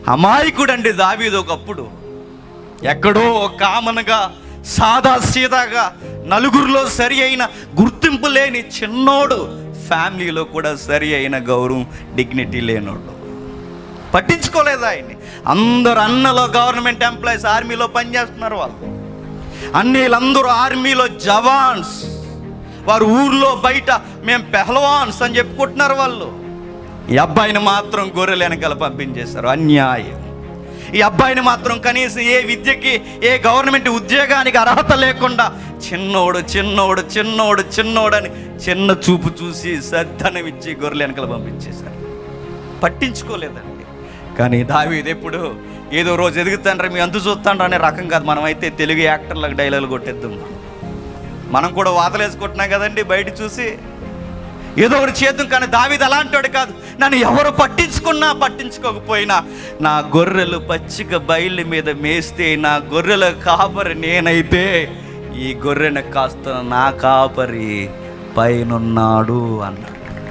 అమాయకుడండి దావీదు ఒకప్పుడు ఎక్కడో కామన్గా సాదా సీదాగా నలుగురిలో సరి అయిన గుర్తింపు లేని చిన్నోడు ఫ్యామిలీలో కూడా సరి అయిన గౌరవం డిగ్నిటీ లేనోడు పట్టించుకోలేదు ఆయన్ని అందరు అన్నలో గవర్నమెంట్ ఎంప్లాయీస్ ఆర్మీలో పనిచేస్తున్నారు వాళ్ళు అన్నీళ్ళందరూ ఆర్మీలో జవాన్స్ వారు ఊర్లో బయట మేము పెహలవాన్స్ అని చెప్పుకుంటున్నారు వాళ్ళు ఈ అబ్బాయిని మాత్రం గొర్రెల వెనకాల పంపించేశారు అన్యాయం ఈ అబ్బాయిని మాత్రం కనీసం ఏ విద్యకి ఏ గవర్నమెంట్ ఉద్యోగానికి అర్హత లేకుండా చిన్నోడు చిన్నోడు చిన్నోడు చిన్నోడని చిన్న చూపు చూసి సద్దనం ఇచ్చి గొర్రెల వెనకాల పంపించేశారు పట్టించుకోలేదండి కానీ దావీదు ఎప్పుడు ఏదో రోజు ఎదుగుతాండ్రా మీ అంతు చూస్తాండ్రా అనే రకం కాదు మనం అయితే తెలుగు యాక్టర్లకు డైలాగులు కొట్టేద్దాం మనం కూడా వాతలేసుకుంటున్నాం కదండి బయట చూసి ఏదో ఒకటి చేద్దాం కానీ దావీదు అలాంటోడు కాదు నన్ను ఎవరు పట్టించుకున్నా పట్టించుకోకపోయినా నా గొర్రెలు పచ్చిక బయలు మీద మేస్తే నా గొర్రెల కాపరి నేనైతే ఈ గొర్రెను కాస్తున్న నా కాపరి పైనున్నాడు అన్నాడు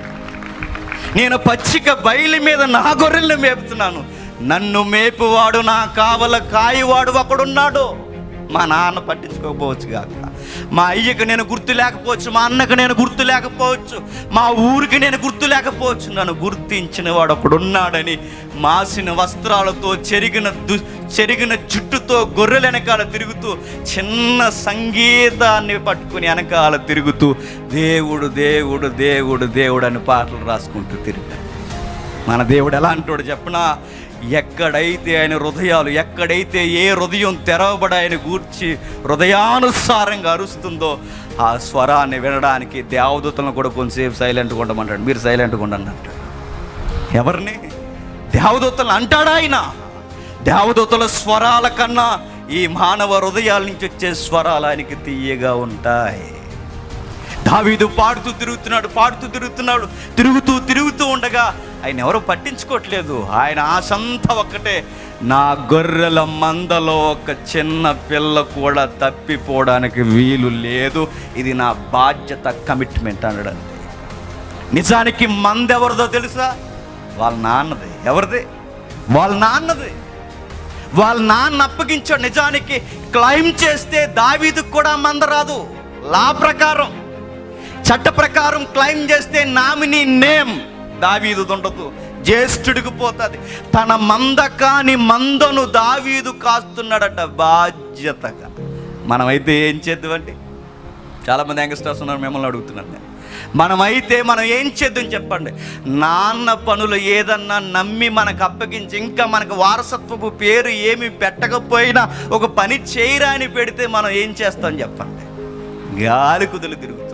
నేను పచ్చిక బయలు మీద నా గొర్రెల్ని మేపుతున్నాను నన్ను మేపువాడు నా కావల కాయవాడు ఒకడున్నాడు మా నాన్న పట్టించుకోకపోవచ్చు కాక మా అయ్యకి నేను గుర్తు లేకపోవచ్చు మా అన్నకు నేను గుర్తు లేకపోవచ్చు మా ఊరికి నేను గుర్తు లేకపోవచ్చు నన్ను గుర్తించిన వాడు ఒకడున్నాడని మాసిన వస్త్రాలతో చెరిగిన దు చెరిగిన జుట్టుతో గొర్రెల వెనకాల తిరుగుతూ చిన్న సంగీతాన్ని పట్టుకుని వెనకాల తిరుగుతూ దేవుడు దేవుడు దేవుడు దేవుడు అని పాటలు రాసుకుంటూ తిరిగాడు మన దేవుడు ఎలా అంటాడు చెప్పనా ఎక్కడైతే ఆయన హృదయాలు ఎక్కడైతే ఏ హృదయం తెరవబడి ఆయన గూర్చి హృదయానుసారంగా అరుస్తుందో ఆ స్వరాన్ని వినడానికి దేవదూతలను కూడా కొంచెంసేపు సైలెంట్గా ఉండమంటాడు మీరు సైలెంట్గా ఉండండి అంటాడు ఎవరిని దేవదూతలు అంటాడా ఆయన దేవదూతల స్వరాల కన్నా ఈ మానవ హృదయాల నుంచి వచ్చే స్వరాలు ఆయనకి తీయగా ఉంటాయి దావీదు పాడుతూ తిరుగుతున్నాడు పాడుతూ తిరుగుతున్నాడు తిరుగుతూ తిరుగుతూ ఉండగా ఆయన ఎవరు పట్టించుకోవట్లేదు ఆయన ఆశంతా ఒక్కటే నా గొర్రెల మందలో ఒక చిన్న పిల్ల కూడా తప్పిపోవడానికి వీలు లేదు ఇది నా బాధ్యత కమిట్మెంట్ అనడం నిజానికి మంద ఎవరిదో తెలుసా వాళ్ళ నాన్నది ఎవరిది వాళ్ళ నాన్నది వాళ్ళ నాన్న అప్పగించాడు నిజానికి క్లైమ్ చేస్తే దావీదుకు కూడా మంద రాదు లా ప్రకారం చట్ట ప్రకారం క్లైమ్ చేస్తే నామినీ నేమ్ దావీదు ఉండదు జ్యేష్ఠుడికి పోతుంది తన మంద కాని మందను దావీదు కాస్తున్నాడట బాధ్యతగా మనమైతే ఏం చేద్దామండి చాలామంది యంగ్స్టర్స్ ఉన్నారు మిమ్మల్ని అడుగుతున్నాను నేను మనమైతే మనం ఏం చేద్దాం చెప్పండి నాన్న పనులు ఏదన్నా నమ్మి మనకు అప్పగించి ఇంకా మనకు వారసత్వపు పేరు ఏమి పెట్టకపోయినా ఒక పని చేయరా అని పెడితే మనం ఏం చేస్తాం చెప్పండి గాలి కుదులు తిరుగుతాం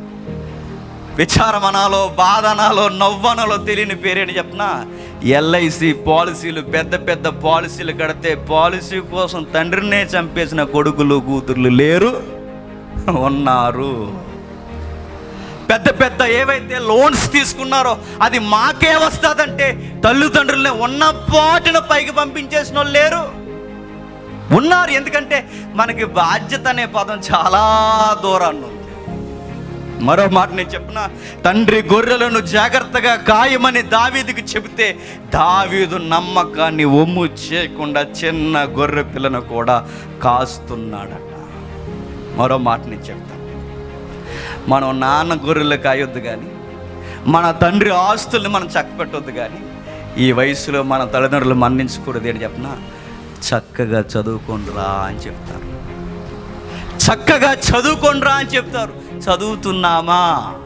విచారమనాలో బాధనాలో నవ్వనాలో తెలియని పేరేంటి చెప్పనా ఎల్ఐసి పాలసీలు పెద్ద పెద్ద పాలసీలు కడితే పాలసీ కోసం తండ్రినే చంపేసిన కొడుకులు కూతుర్లు లేరు ఉన్నారు పెద్ద పెద్ద ఏవైతే లోన్స్ తీసుకున్నారో అది మాకే వస్తుందంటే తల్లిదండ్రులనే ఉన్న పాటున పైకి పంపించేసిన వాళ్ళు లేరు ఉన్నారు ఎందుకంటే మనకి బాధ్యత అనే పదం చాలా దూరాన్ని ఉంది మరో మాట నేను చెప్పిన తండ్రి గొర్రెలను జాగ్రత్తగా కాయమని దావీదుకి చెబితే దావీదు నమ్మకాన్ని ఒమ్ము చేయకుండా చిన్న గొర్రె పిల్లను కూడా కాస్తున్నాడట మరో మాట నేను చెప్తాను మనం నాన్న గొర్రెలు కాయొద్దు కానీ మన తండ్రి ఆస్తుల్ని మనం చక్కపెట్టొద్దు కానీ ఈ వయసులో మన తల్లిదండ్రులు మన్నించకూడదు అని చెప్పిన చక్కగా చదువుకోండిరా అని చెప్తారు చక్కగా చదువుకోండిరా అని చెప్తారు చదువుతున్నామా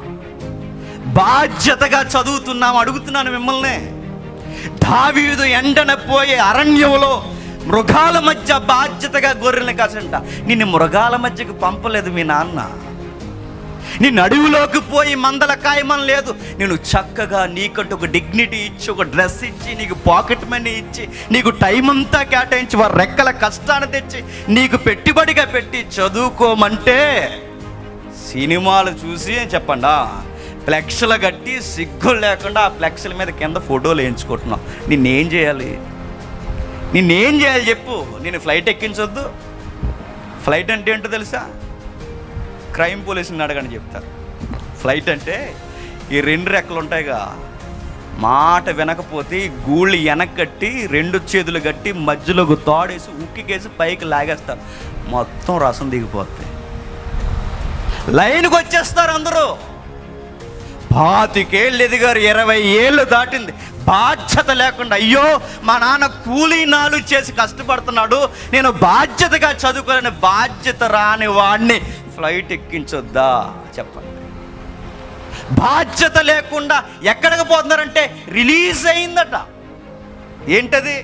బాధ్యతగా చదువుతున్నామా అడుగుతున్నాను మిమ్మల్ని దావీదు ఎండన పోయే అరణ్యంలో మృగాల మధ్య బాధ్యతగా గొర్రెల్ని కాసంట నిన్ను మృగాల మధ్యకు పంపలేదు మీ నాన్న నిన్ను అడవిలోకి పోయి మందల కాయమని లేదు నేను చక్కగా నీకంటూ ఒక డిగ్నిటీ ఇచ్చి ఒక డ్రెస్ ఇచ్చి నీకు పాకెట్ మనీ ఇచ్చి నీకు టైం అంతా కేటాయించి వారి రెక్కల కష్టాన్ని తెచ్చి నీకు పెట్టుబడిగా పెట్టి చదువుకోమంటే సినిమాలు చూసి చెప్పండా ఫ్లెక్స్లు కట్టి సిగ్గులు లేకుండా ఆ ఫ్లెక్స్ల మీద కింద ఫోటోలు వేయించుకుంటున్నావు నిన్నేం చేయాలి నిన్నేం చేయాలి చెప్పు నేను ఫ్లైట్ ఎక్కించొద్దు ఫ్లైట్ అంటే ఏంటో తెలుసా క్రైమ్ పోలీసుని అడగని చెప్తారు ఫ్లైట్ అంటే ఈ రెండు రెక్కలు ఉంటాయిగా మాట వినకపోతే ఈ గూళ్ళు వెనకట్టి రెండు చేతులు కట్టి మధ్యలో ఒక తోడేసి ఉక్కికేసి పైకి లాగేస్తారు మొత్తం రసం దిగిపోతాయి లైన్కి వచ్చేస్తారు అందరూ పాతికేళ్ళు ఎదిగారు ఇరవై ఏళ్ళు దాటింది బాధ్యత లేకుండా అయ్యో మా నాన్న కూలీ నాలు చేసి కష్టపడుతున్నాడు నేను బాధ్యతగా చదువుకోలేని బాధ్యత రాని వాడిని ఫ్లైట్ ఎక్కించొద్దా చెప్పండి బాధ్యత లేకుండా ఎక్కడికి పోతున్నారంటే రిలీజ్ అయిందట ఏంటది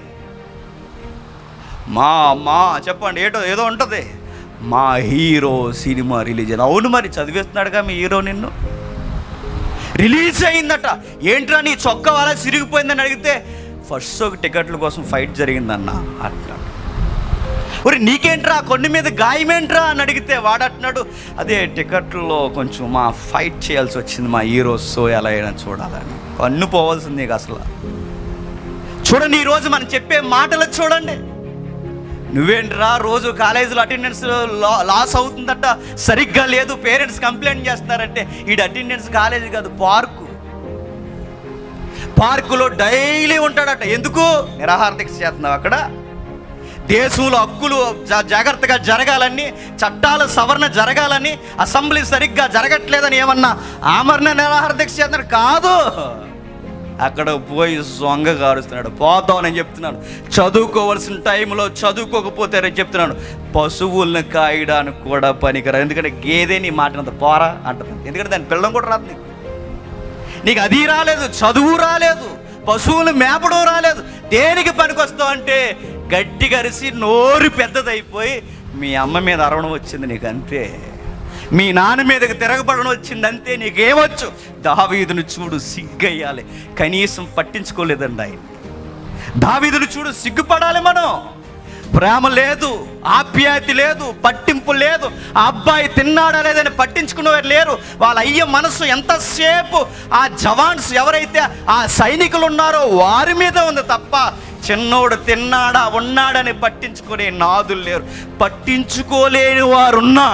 మా మా చెప్పండి ఏటో ఏదో ఉంటుంది మా హీరో సినిమా రిలీజ్ అయింది అవును మరి చదివేస్తున్నాడుగా మీ హీరో నిన్ను రిలీజ్ అయిందట ఏంట్రా నీ చొక్కా వాళ్ళ సిరిగిపోయిందని అడిగితే ఫస్ట్ షోకి టికెట్ల కోసం ఫైట్ జరిగిందన్న అట్లా ఒరి నీకేంట్రా కొన్ని మీద గాయమేంట్రా అని అడిగితే వాడట్నాడు అదే టికెట్లో కొంచెం మా ఫైట్ చేయాల్సి వచ్చింది మా హీరో షో ఎలా అయినా చూడాలని కన్ను పోవాల్సింది నీకు అసలు చూడండి ఈరోజు మనం చెప్పే మాటలు చూడండి నువ్వేంట్రా రోజు కాలేజీలో అటెండెన్స్ లాస్ అవుతుందట సరిగ్గా లేదు పేరెంట్స్ కంప్లైంట్ చేస్తున్నారంటే ఈ అటెండెన్స్ కాలేజీ కాదు పార్కు పార్కులో డైలీ ఉంటాడట ఎందుకు నిరాహార దీక్ష చేస్తున్నావు అక్కడ దేశంలో హక్కులు జా- జాగ్రత్తగా జరగాలని చట్టాల సవరణ జరగాలని అసెంబ్లీ సరిగ్గా జరగట్లేదని ఏమన్నా ఆమరణ నిరాహార దీక్ష చేస్తున్నాడు కాదు అక్కడ పోయి సొంగ కారుస్తున్నాడు పోతామని చెప్తున్నాను చదువుకోవాల్సిన టైంలో చదువుకోకపోతే రేపు చెప్తున్నాను పశువులను కాయడానికి కూడా పనికిరా ఎందుకంటే గేదె నీ మాటినంత పోరా అంటుంది ఎందుకంటే దాని పిల్లం కూడా రాదు నీకు నీకు అది రాలేదు చదువు రాలేదు పశువులు మేపడం రాలేదు దేనికి పనికొస్తావు అంటే గట్టి కరిసి నోరు పెద్దదైపోయి మీ అమ్మ మీద అరవడం వచ్చింది నీకు అంతే మీ నాన్న మీదకి తిరగబడడం వచ్చింది అంతే నీకేమొచ్చు దావీదును చూడు సిగ్గయ్యాలి కనీసం పట్టించుకోలేదండి ఆయన దావీదును చూడు సిగ్గుపడాలి మనం ప్రేమ లేదు ఆప్యాయత లేదు పట్టింపు లేదు ఆ అబ్బాయి తిన్నాడా లేదని పట్టించుకునేవారు లేరు వాళ్ళ అయ్య మనసు ఎంతసేపు ఆ జవాన్స్ ఎవరైతే ఆ సైనికులు ఉన్నారో వారి మీద ఉంది తప్ప చిన్నోడు తిన్నాడా ఉన్నాడని పట్టించుకునే నాదులు లేరు పట్టించుకోలేని వారున్నా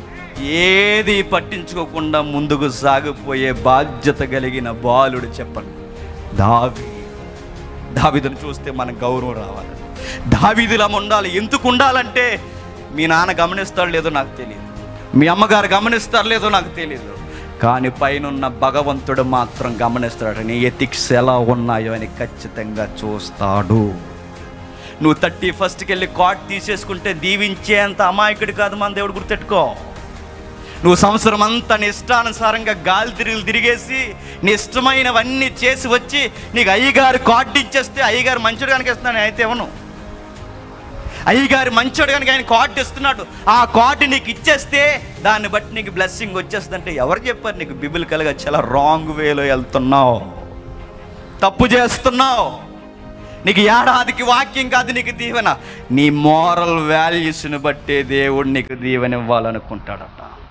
ఏది పట్టించుకోకుండా ముందుకు సాగిపోయే బాధ్యత కలిగిన బాలుడు చెప్పండి దావి దావిదును చూస్తే మనకు గౌరవం రావాలి దావీదులా ఉండాలి ఎందుకు ఉండాలంటే మీ నాన్న గమనిస్తాడు లేదో నాకు తెలియదు మీ అమ్మగారు గమనిస్తారు లేదో నాకు తెలియదు కానీ పైనున్న భగవంతుడు మాత్రం గమనిస్తాడు నీ ఎథిక్స్ ఎలా ఉన్నాయో అని ఖచ్చితంగా చూస్తాడు నువ్వు థర్టీ ఫస్ట్కి వెళ్ళి కాట్ తీసేసుకుంటే దీవించేంత అమాయకుడు కాదు మన దేవుడు గుర్తెట్టుకో నువ్వు సంవత్సరం అంతా నీ ఇష్టానుసారంగా గాలి తిరిగి తిరిగేసి నీ ఇష్టమైనవన్నీ చేసి వచ్చి నీకు అయ్యగారు కార్డు ఇచ్చేస్తే అయ్యగారు మంచోడు కనుక ఇస్తున్నాను అయితే ఇవ్వను అయ్యగారు మంచోడు కనుక ఆయన కార్డు ఇస్తున్నాడు ఆ కార్డు నీకు ఇచ్చేస్తే దాన్ని బట్టి నీకు బ్లెస్సింగ్ వచ్చేస్తుందంటే ఎవరు చెప్పారు నీకు బిబిలికల్గా చాలా రాంగ్ వేలో వెళ్తున్నావు తప్పు చేస్తున్నావు నీకు ఏడాదికి వాక్యం కాదు నీకు దీవెన నీ మోరల్ వాల్యూస్ని బట్టే దేవుడు నీకు దీవెన ఇవ్వాలనుకుంటాడట